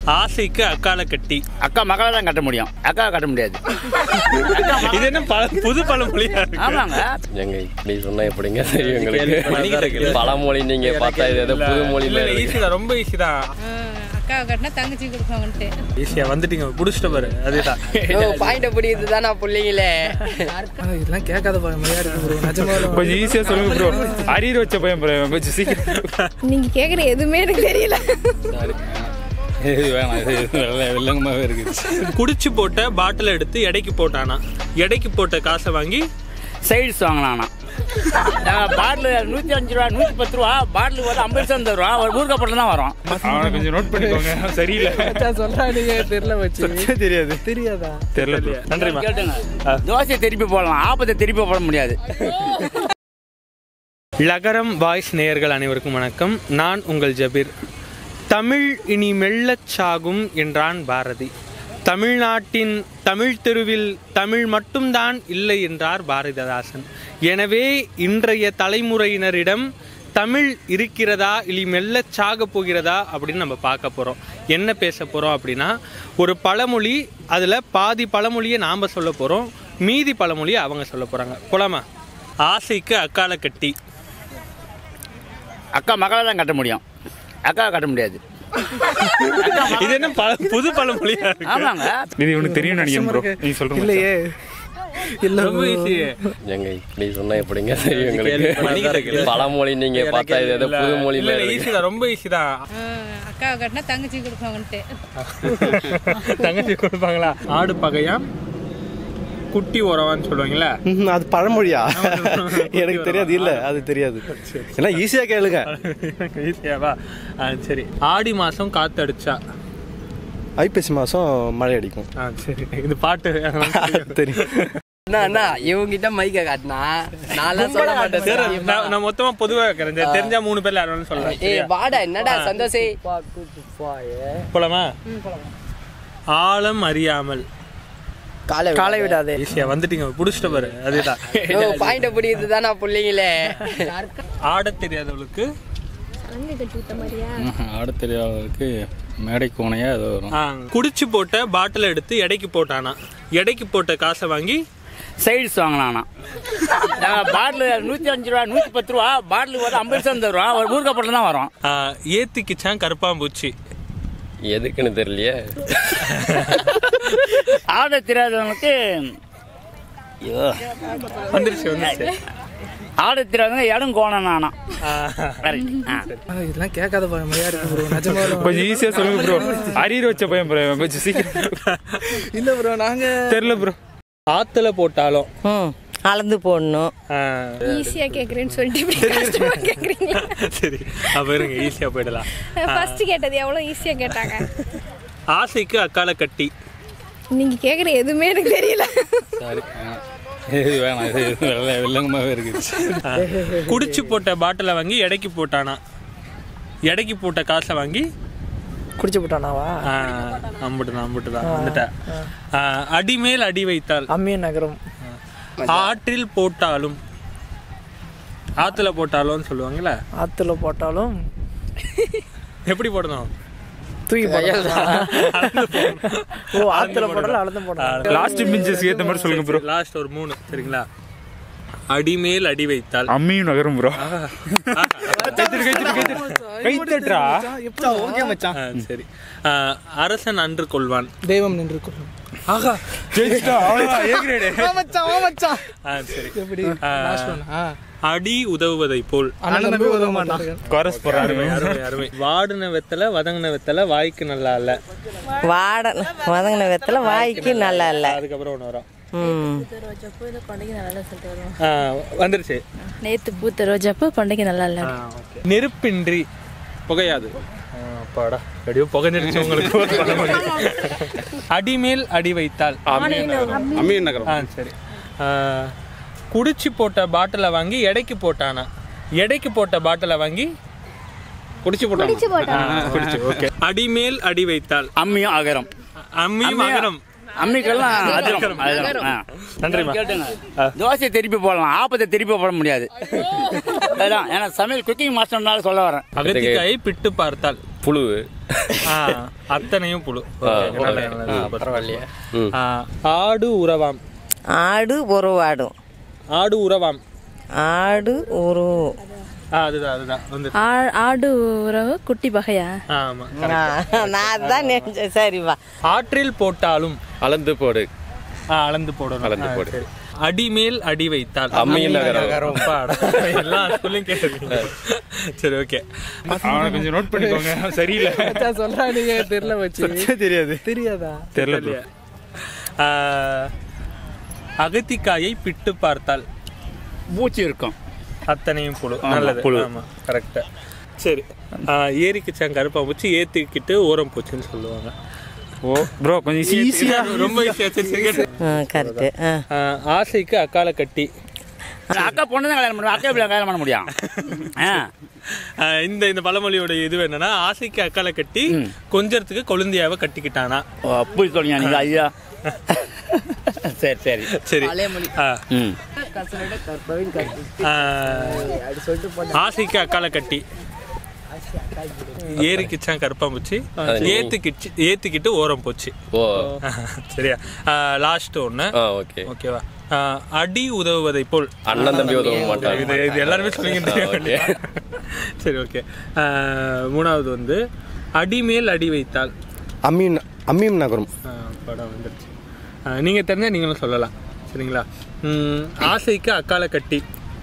ஆசைக்கு அக்கால கட்டி அக்கா மகளை தான் கட்ட முடியும் அக்கா கட்ட முடியாது இது என்ன பழ- புது பழமொழியா இருக்கு ஆமாங்க எங்க இப்படி சொன்னா எப்படிங்க தெரியும் எங்களுக்கு பழமொழி நீங்க பார்த்தா இது ஏதோ புது மொழியில இருக்கு. ஈஸி தான் ரொம்ப ஈஸி தான் அக்கா கட்டினா தங்கச்சி கொடுப்பாங்கன்ட்டு ஈஸியா வந்துட்டீங்க புடிச்சிட்ட பாரு அதேதான் பாயிண்ட் புரியுது தானா பிள்ளைங்களே இதெல்லாம் கேட்காத பழமொழியா இருக்கு ப்ரோ நிஜமாலும் கொஞ்சம் ஈஸியா சொல்லுங்க ப்ரோ அரியர் வச்ச பையன் bro. கொஞ்சம் சீக்கிரம் நீங்க கேக்குற எதுவுமே எனக்கு தெரியல இது வேணாம் இது வெள்ளை வெள்ளங்கமாவே இருக்கு குடிச்சு போட்ட பாட்டில் எடுத்து எடைக்கு போட்டானா எடைக்கு போட்ட காசை வாங்கி சைட்ஸ் வாங்கினானா பாட்டில் நூற்றி அஞ்சு ரூபா நூற்றி பத்து ரூபா பாட்டில் வந்து ஐம்பது சதம் தருவா ஒரு ஊர்க்கப்பட்டில் தான் வரும் அவனை கொஞ்சம் நோட் பண்ணிக்கோங்க சரியில்லை சொல்றாங்க தெரியல வச்சு தெரியாது தெரியாதா தெரியல bro. நன்றிமா கேட்டுங்க தோசையை திருப்பி போடலாம் ஆப்பத்தை திருப்பி போட முடியாது லகரம் வாய்ஸ் நேயர்கள் அனைவருக்கும் வணக்கம் நான் உங்கள் ஜபீர் தமிழ் இனி மெல்லச் சாகும் என்றான் பாரதி தமிழ்நாட்டின் தமிழ் தெருவில் தமிழ் மட்டும்தான் இல்லை என்றார் பாரதிதாசன் எனவே இன்றைய தலைமுறையினரிடம் தமிழ் இருக்கிறதா இல்லை மெல்லச் சாக போகிறதா அப்படின்னு நம்ம பார்க்க போகிறோம் என்ன பேச போகிறோம் அப்படின்னா ஒரு பழமொழி அதில் பாதி பழமொழியை நாம் சொல்ல போகிறோம் மீதி பழமொழியை அவங்க சொல்ல போகிறாங்க போலாமா ஆசைக்கு அக்கால கட்டி அக்கா மகளை தான் கட்ட முடியும் அக்கா கட்ட முடியாது இது என்ன பழ- புது பழமொழியா இருக்கு ஆமாங்க இது இவனுக்கு தெரியும் நினைக்கிறேன் ப்ரோ நீ சொல்ற இல்லையே இல்ல ரொம்ப ஈஸி எங்க இப்படி சொன்னா எப்படிங்க தெரியும் எங்களுக்கு பழமொழி நீங்க பார்த்தா இது ஏதோ புது மொழியில இருக்கு. ஈஸி தான் ரொம்ப ஈஸி தான் அக்கா கட்டினா தங்கச்சி கொடுப்பாங்கன்ட்டு தங்கச்சி கொடுப்பாங்களா ஆடு பகையா குட்டி உறவான்னு சொல்லுவாங்களா அது பழமொழியா எனக்கு தெரியாது இல்ல அது தெரியாது எல்லாம் ஈஸியா கேளுங்க ஈஸியாவா ஆ, சரி ஆடி மாசம் காத்து அடிச்சா ஐப்பசி மாசம் மழை அடிக்கும் ஆ சரி இது பாட்டு தெரியும் அண்ணா அண்ணா இவங்கிட்ட மைக்க காட்டினா நான்லாம் சொல்ல மாட்டேன் சரி, சார். நான் நான் மொத்தமா பொதுவா வைக்கிறேன் சரி, தெரிஞ்சா மூணு பேர்ல யாரும் சொல்றேன் ஏய் வாடா என்னடா சந்தோஷே போலாமா ஆழம் அறியாமல் காலை காலை விடாதே ஈஸியா வந்துட்டீங்க புடிச்சிட்ட பாரு அதேதான் பாயிண்ட் புரியுது தானா பிள்ளைங்களே ஆடத் தெரியாதவளுக்கு ஆட தெரியாதவருக்கு மேடை கோணையா ஏதோ வரும் ஆ, குடிச்சு போட்ட பாட்டில் எடுத்து எடைக்கு போட்டானா எடைக்கு போட்ட காசை வாங்கி சைட்ஸ் வாங்கினானா பாட்டில் நூற்றி அஞ்சு ரூபா நூற்றி பத்து ரூபா பாட்டில் வந்து ஐம்பது சதம் தருவா ஒரு ஊர்க்கப்பட்டில் தான் வரும் ஆ, ஏத்திக்கிச்சான் கருப்பாம்பூச்சி எதுக்குன்னு தெரியலையே ஆட தெரியாதவங்களுக்கு ஐயோ வந்துருச்சு வந்துருச்சு ஆட தெரியாதவங்க இடம் கோணம் நானா ஆ, கரெக்ட் ஆ இதெல்லாம் கேட்காத பழமொழியா இருக்கு ப்ரோ நிஜமாலும் கொஞ்சம் ஈஸியா சொல்லுங்க ப்ரோ அரியர் வச்ச பையன் bro. கொஞ்சம் சீக்கிரம் இல்ல ப்ரோ நாங்க தெரியல ப்ரோ ஆத்துல போட்டாலும் ம் அளந்து போடணும் ஆ, ஈஸியா கேக்குறேன்னு சொல்லிட்டு இப்படி கஷ்டமா கேக்குறீங்க சரி அப்ப இருங்க ஈஸியா போயிடலாம் ஃபர்ஸ்ட் கேட்டது எவ்வளவு ஈஸியா கேட்டாங்க ஆசைக்கு அக்கால கட்டி நீங்க கேக்குற எதுவுமே எனக்கு தெரியல சாரி இது வேணாம் இது வெள்ளை வெள்ளங்கமாவே இருக்கு ஆ, குடிச்சு போட்ட பாட்டில வாங்கி எடைக்கு போட்டானா எடைக்கு போட்ட காசை வாங்கி குடிச்சு போட்டானாவா ஆ, அம்புட்டுதான் அம்புட்டுதான் வந்துட்டேன் ஆ, அடிமேல் அடி வைத்தால் அம்மிய நகரம் ஆற்றில் போட்டாலும் ஆத்துல போட்டாலும் சொல்லுவாங்கல்ல ஆத்துல போட்டாலும் எப்படி போடணும் தூக்கி போடலாம் ஓ ஆத்துல போடலாம் அளந்து போடலாம் லாஸ்ட் பிஞ்சஸ் ஏத்த மாதிரி சொல்லுங்க ப்ரோ லாஸ்ட் ஒரு மூணு சரிங்களா அடிமேல் அடி வைத்தால் அம்மியும் நகரும் ப்ரோ கைத்தட்டு கைத்தட்டு கைத்தட்டு கைத்தட்டுறா ஓகே மச்சான் ஆ, சரி ஆ, அரசன் அன்று கொள்வான் தெய்வம் நின்று கொள்ளும் ஜெயிச்சிட்டா அவ்வளவுதான் ஏ கிரேடு மச்சான் ஓ மச்சான் ஆ, சரி எப்படி ஆ, லாஸ்ட் ஒன் ஆ அடி உதவுவதை போல் அண்ணன் தம்பி உதவ மாட்டான் கோரஸ் போறாரு அருமை அருமை அருமை வாடின வெத்தலை வதங்கின வெத்தலை வாய்க்கு நல்லா இல்ல வாட வதங்கின வெத்தல வாய்க்கு நல்லா இல்ல அதுக்கப்புறம் ஒன்று வரும் ம் ஆ, வந்துருச்சு நேத்து பூத்த ரோஜாப்பூ கொண்டைக்கு நல்லா இல்ல ஆ, okay. நெருப்பின்றி புகையாது ஆ, அப்பாடா எப்படியோ புகை நிறுத்தி உங்களுக்கு ஒரு பழமொழி. அடிமேல் அடி வைத்தால் அம்மியும் நகரம் ஆ சரி ஆ, குடிச்சு போட்ட பாட்டிலை வாங்கி எடைக்கு போட்டானா எடைக்கு போட்ட பாட்டிலை வாங்கி குடிச்சு போட்டாங்க குடிச்சு ஓகே அடிமேல் அடி வைத்தால் அம்மியும் அகரம் அம்மியும் அகரம் அம்மிக்கெல்லாம் அதிரம் அதிரம் ஆ நன்றிம்மா கேட்டுங்க தோசையை திருப்பி போடலாம் ஆப்பத்தை திருப்பி போட முடியாது அதான் ஏன்னா சமையல் குக்கிங் மாஸ்டர்னால சொல்ல வரேன் அகத்திக்காயை பிட்டு பார்த்தால் புழு ஆ, அத்தனையும் புழு ஆ, Okay, நல்ல, okay. நல்ல, super. பரவாயில்லையே ம். ஆ, ஆடு உறவாம் ஆடு உறவாடும் ஆடு உறவாம் ஆடு உரு ஆ, அதுதான் அதுதான் வந்து ஆ- ஆடு உறவு குட்டி பகையா ஆமா நான் அதுதான் நினைச்சேன் சரிவா ஆற்றில் போட்டாலும் அளந்து போடு ஆ, அளந்து போடணும் அளந்து ஆ, போடு. சரி. அடிமேல் அடி வைத்தால் அம்மியின் நகரம். அப்பாடா. எல்லா ஸ்கூல்லையும் கேட்டிருக்கீங்க சரி ஓகே அவனை கொஞ்சம் நோட் பண்ணிக்கோங்க சரியில்லை மச்சான் சொல்றானுங்க தெரியல வச்சு தெரியாது தெரியாதா தெரியல ஆ, அகத்திக்காயை பிட்டு பார்த்தால் பூச்சி இருக்கும் அத்தனையும் புழு ஆமா, நல்லது புழு. ஆமா கரெக்டா சரி ஆ, ஏரிக்கு சாங்க கருப்பா பூச்சி ஏத்திக்கிட்டு ஓரம் பூச்சின்னு சொல்லுவாங்க ஓ ப்ரோ கொஞ்சம் ஈஸியா ரொம்ப ஈஸியா சரி சரி கேட்டு. கரெக்டு ஆ, ஆசைக்கு அக்கால கட்டி அக்கா பொண்ணு தான் கல்யாணம் பண்ணுவோம் அக்கா எப்படி கல்யாணம் பண்ண முடியும் ஆ ஆ, இந்த இந்த பழமொழியோட இது என்னன்னா ஆசைக்கு அக்கால கட்டி கொஞ்சத்துக்கு கொழுந்தியாவை கட்டிக்கிட்டானா ஓ, அப்படி சொல்லுங்க நீங்க ஐயா சரி சரி சரி ஆ, ம் ஆ, ஆசைக்கு அக்கால கட்டி ஏறிக்கிச்சான் கருப்பாம்பூச்சி ஏத்துக்கிச்சு ஏத்துக்கிட்டு ஓரம் போச்சு ஓ சரியா லாஸ்ட் ஒண்ணு ஆ ஓகே ஓகேவா ஆ, அடி உதவுவதை போல் அண்ணன் தம்பி உதவ இது மாட்டாங்க இது எல்லாருமே சொல்லிங்க ஆ, சரி ஓகே மூணாவது வந்து அடிமேல் அடி வைத்தால் அம்மீன் அம்மீம் நகரம் ஆ, படம் வந்துருச்சு ஆ, நீங்க தெரிஞ்சா நீங்களும் சொல்லலாம் சரிங்களா ம், ஆசைக்கு அக்கால கட்டி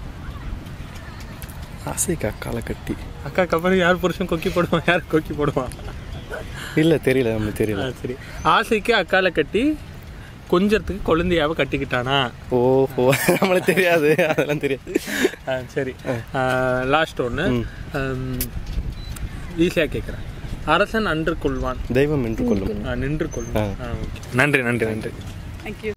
ஆசைக்கா காலை கட்டி அக்காக்கு அப்புறம் யார் புருஷன் கொக்கி போடுவான் யார் கொக்கி போடுவான் இல்ல தெரியல நம்மளுக்கு தெரியல ஆ, சரி ஆசைக்கு அக்கால கட்டி கொஞ்சத்துக்கு கொழுந்தையாவை கட்டிக்கிட்டானா ஓஹோ நம்மளுக்கு தெரியாது அதெல்லாம் தெரியாது ஆ, சரி லாஸ்ட் ஒன்று ஈஸியாக கேட்குறேன் அரசன் அன்று கொள்வான் தெய்வம் என்று கொள்ளும் ஆ, நின்று கொள்வான் ஆ, okay. நன்றி நன்றி நன்றி தேங்க்யூ